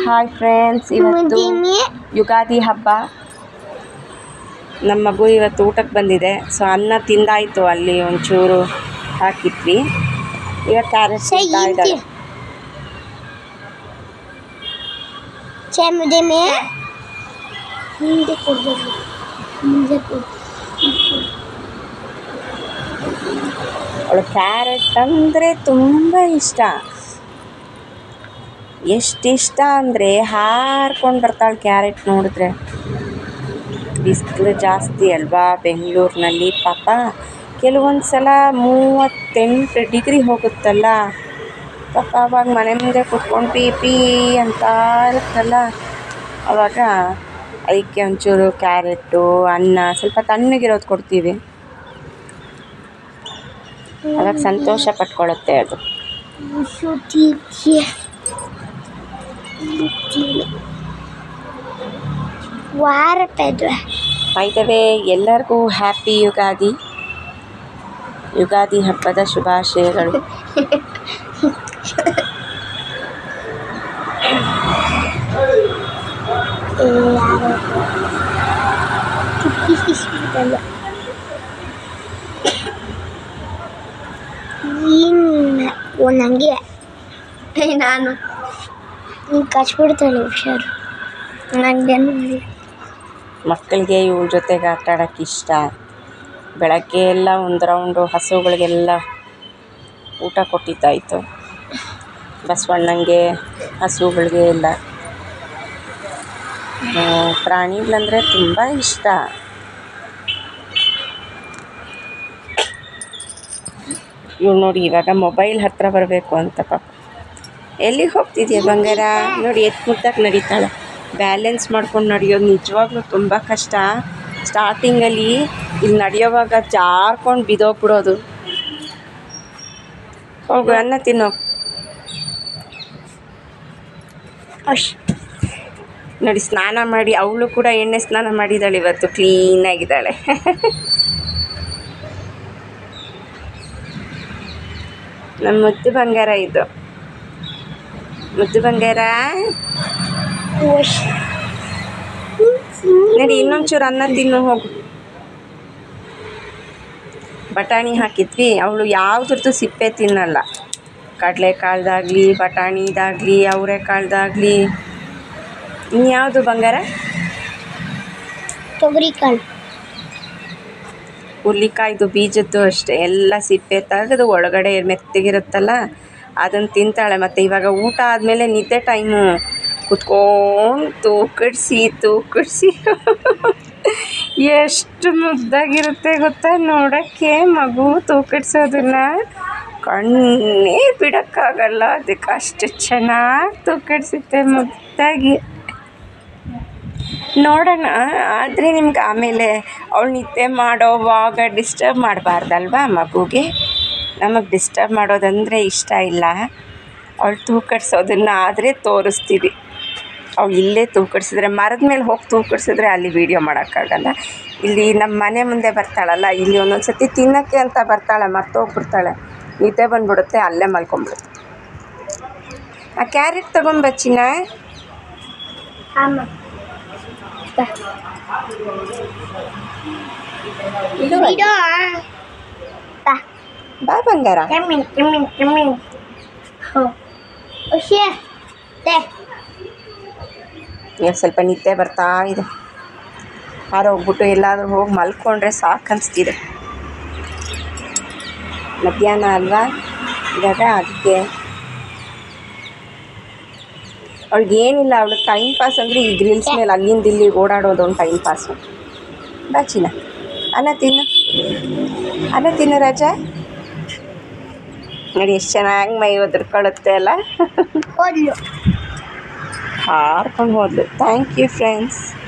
hi friends ಇವತ್ತು ಯುಗಾದಿ ಹಬ್ಬ ನಮ್ಮ ಮಗು ಇವತ್ತು ಊಟಕ್ಕೆ ಬಂದಿದೆ ಸೊ ಅನ್ನ ತಿಂದಾಯಿತು ಅಲ್ಲಿ ಒಂಚೂರು ಹಾಕಿದ್ವಿ ಈಗ ಕ್ಯಾರೆಟ್ ತಿಂತಾ ಇದ್ದಾಳೆ ಛೇ ಮುದೆ ಮೇ ಮುಂದೆ ಕೊಡ್ಬೇಕು ಮುಂದೆ ಕೊಡು ಅವಳು ಕ್ಯಾರೆಟ್ ಅಂದರೆ ತುಂಬ ಇಷ್ಟ ಎಷ್ಟು ಇಷ್ಟ ಅಂದರೆ ಹಾರ್ಕೊಂಡು ಬರ್ತಾಳೆ ಕ್ಯಾರೆಟ್ ನೋಡಿದ್ರೆ ಬಿಸಿಲು ಜಾಸ್ತಿ ಅಲ್ವಾ ಬೆಂಗಳೂರಿನಲ್ಲಿ ಪಾಪ ಕೆಲವೊಂದು ಸಲ ಮೂವತ್ತೆಂಟು ಡಿಗ್ರಿ ಹೋಗುತ್ತಲ್ಲ ಪಾಪ ಅವಾಗ ಮನೆ ಮುಂದೆ ಕುತ್ಕೊಂಡು ಪೀ ಪೀ ಅಂತ ಇರುತ್ತಲ್ಲ ಅವಾಗ ಅದಕ್ಕೆ ಒಂಚೂರು ಕ್ಯಾರೆಟು ಅನ್ನ ಸ್ವಲ್ಪ ತಣ್ಣಗಿರೋದು ಕೊಡ್ತೀವಿ ಅವಾಗ ಸಂತೋಷ ಪಟ್ಕೊಳ್ಳುತ್ತೆ ಅದು ವಾರ ಪೆದ್ವೆ ಬೈದವೆ ಎಲ್ಲರಿಗೂ ಹ್ಯಾಪಿ ಯುಗಾದಿ ಯುಗಾದಿ ಹಬ್ಬದ ಶುಭಾಶಯಗಳು ಚುಕ್ಕಿ ಸಿಸ್ಬಿಟ್ಟಲ್ಲ ಓ ನನಗೆ ನಾನು ನೀನು ಕಚ್ಬಿಡ್ತಾಳೆ ಹುಷಾರು ನನಗೇನು ಮಕ್ಕಳಿಗೆ ಇವ್ರ ಜೊತೆಗೆ ಆಟ ಆಡೋಕ್ಕೆ ಇಷ್ಟ ಬೆಳಗ್ಗೆ ಎಲ್ಲ ಒಂದು ರೌಂಡು ಹಸುಗಳಿಗೆಲ್ಲ ಊಟ ಕೊಟ್ಟಿದ್ದಾಯಿತು ಬಸವಣ್ಣಂಗೆ ಹಸುಗಳಿಗೆ ಎಲ್ಲ ಆ, ಪ್ರಾಣಿಗಳಂದರೆ ತುಂಬ ಇಷ್ಟ ಇವ್ಳು ನೋಡಿ ಇವಾಗ ಮೊಬೈಲ್ ಹತ್ರ ಬರಬೇಕು ಅಂತ ಪಾಪ ಎಲ್ಲಿಗೆ ಹೋಗ್ತಿದ್ಯಾ ಬಂಗಾರ ನೋಡಿ ಎತ್ತು ಮುದ್ದಕ್ಕೆ ನಡೀತಾಳೆ ಬ್ಯಾಲೆನ್ಸ್ ಮಾಡ್ಕೊಂಡು ನಡೆಯೋದು ನಿಜವಾಗ್ಲೂ ತುಂಬ ಕಷ್ಟ ಸ್ಟಾರ್ಟಿಂಗಲ್ಲಿ ಇಲ್ಲಿ ನಡೆಯೋವಾಗ ಜಾರ್ಕೊಂಡು ಬಿದ್ದೋಗ್ಬಿಡೋದು ಹೋಗು ಅನ್ನ ತಿನ್ನೋ ಅಶ್ ನೋಡಿ ಸ್ನಾನ ಮಾಡಿ ಅವಳು ಕೂಡ ಎಣ್ಣೆ ಸ್ನಾನ ಮಾಡಿದ್ದಾಳೆ ಇವತ್ತು ಕ್ಲೀನಾಗಿದ್ದಾಳೆ ನಮ್ಮ ಮುದ್ದು ಬಂಗಾರ ಇದು ಮುದ್ದು ಬಂಗಾರ ಓಶ್ ನಡಿ ಇನ್ನೊಂಚೂರು ಅನ್ನ ತಿನ್ನು ಹೋಗು ಬಟಾಣಿ ಹಾಕಿದ್ವಿ ಅವಳು ಯಾವುದ್ರದ್ದು ಸಿಪ್ಪೆ ತಿನ್ನಲ್ಲ ಕಡಲೆಕಾಳ್ದಾಗಲಿ ಬಟಾಣಿದಾಗಲಿ ಅವರೆಕಾಳ್ದಾಗಲಿ ಇನ್ಯಾವುದು ಬಂಗಾರ ತೊಗರಿ ಕಾಳು ಹುರ್ಲಿಕಾಯ್ದು ಬೀಜದ್ದು ಅಷ್ಟೇ ಎಲ್ಲ ಸಿಪ್ಪೆ ತೆಗೆದು ಒಳಗಡೆ ಮೆತ್ತಗಿರುತ್ತಲ್ಲ ಅದನ್ನು ತಿಂತಾಳೆ ಮತ್ತು ಇವಾಗ ಊಟ ಆದಮೇಲೆ ನಿದ್ದೆ ಟೈಮು ಕುತ್ಕೊಂಡು ತೂಕಡಿಸಿ ತೂಕಡಿಸಿ ಎಷ್ಟು ಮುದ್ದಾಗಿರುತ್ತೆ ಗೊತ್ತಾ ನೋಡೋಕ್ಕೆ ಮಗು ತೂಕಡಿಸೋದನ್ನ ಕಣ್ಣೇ ಬಿಡೋಕ್ಕಾಗಲ್ಲ ಅದಕ್ಕೆ ಅಷ್ಟು ಚೆನ್ನಾಗಿ ತೂಕಡಿಸುತ್ತೆ ಮುದ್ದಾಗಿ ನೋಡೋಣ ಆದರೆ ನಿಮ್ಗೆ ಆಮೇಲೆ ಅವಳು ನಿದ್ದೆ ಮಾಡೋವಾಗ ಡಿಸ್ಟರ್ಬ್ ಮಾಡಬಾರ್ದಲ್ವಾ ಮಗುಗೆ ನಮಗೆ ಡಿಸ್ಟರ್ಬ್ ಮಾಡೋದಂದರೆ ಇಷ್ಟ ಇಲ್ಲ ಅವಳು ತೂಕಡಿಸೋದನ್ನ ಆದರೆ ತೋರಿಸ್ತೀವಿ ಅವಳು ಇಲ್ಲೇ ತೂಕಡಿಸಿದ್ರೆ ಮರದ ಮೇಲೆ ಹೋಗಿ ತೂಕಡಿಸಿದ್ರೆ ಅಲ್ಲಿ ವೀಡಿಯೋ ಮಾಡೋಕ್ಕಾಗಲ್ಲ ಇಲ್ಲಿ ನಮ್ಮ ಮನೆ ಮುಂದೆ ಬರ್ತಾಳಲ್ಲ ಇಲ್ಲಿ ಒಂದೊಂದು ಸತಿ ತಿನ್ನೋಕ್ಕೆ ಅಂತ ಬರ್ತಾಳೆ ಮರ್ತೋಗ್ಬಿಡ್ತಾಳೆ ನಿದ್ದೆ ಬಂದ್ಬಿಡುತ್ತೆ ಅಲ್ಲೇ ಮಲ್ಕೊಂಬಿಡುತ್ತೆ ಆ ಕ್ಯಾರೆಟ್ ತೊಗೊಂಬ ಚಿನ್ನ ಆಮ ಇದು ಇಡೋ ಬಾ ಬಾ ಬಂಗಾರ ಕೆಮ್ಮಿನ್ ಕೆಮ್ಮಿನ್ ಕೆಮ್ಮಿನ್ ಹೋ ಹುಷಿಯ ತೆ ಈಗ ಸ್ವಲ್ಪ ನಿದ್ದೆ ಬರ್ತಾ ಇದೆ ಹಾರ ಹೋಗ್ಬಿಟ್ಟು ಎಲ್ಲಾದರೂ ಹೋಗಿ ಮಲ್ಕೊಂಡ್ರೆ ಸಾಕು ಅನಿಸ್ತಿದೆ ಮಧ್ಯಾಹ್ನ ಅಲ್ವಾ ಇವಾಗ ಅದಕ್ಕೆ ಅವಳಿಗೆ ಏನಿಲ್ಲ ಅವಳು ಟೈಮ್ ಪಾಸ್ ಅಂದರೆ ಈ ಗ್ರಿಲ್ಸ್ ಮೇಲೆ ಅಲ್ಲಿಂದ ಇಲ್ಲಿ ಓಡಾಡೋದು ಒಂದು ಟೈಮ್ ಪಾಸು ಬಾಚಿನ ಅನ್ನ ತಿನ್ನು ಅನ್ನ ತಿನ್ನು ರಾಜ ನೋಡಿ ಎಷ್ಟು ಚೆನ್ನಾಗಿ ಮೈ ಒದರ್ಕೊಳ್ಳುತ್ತೆ ಅಲ್ಲ ಹೋದ್ಲು ಹಾರ್ಕೊಂಡು ಹೋದ್ಲು ಥ್ಯಾಂಕ್ ಯು ಫ್ರೆಂಡ್ಸ್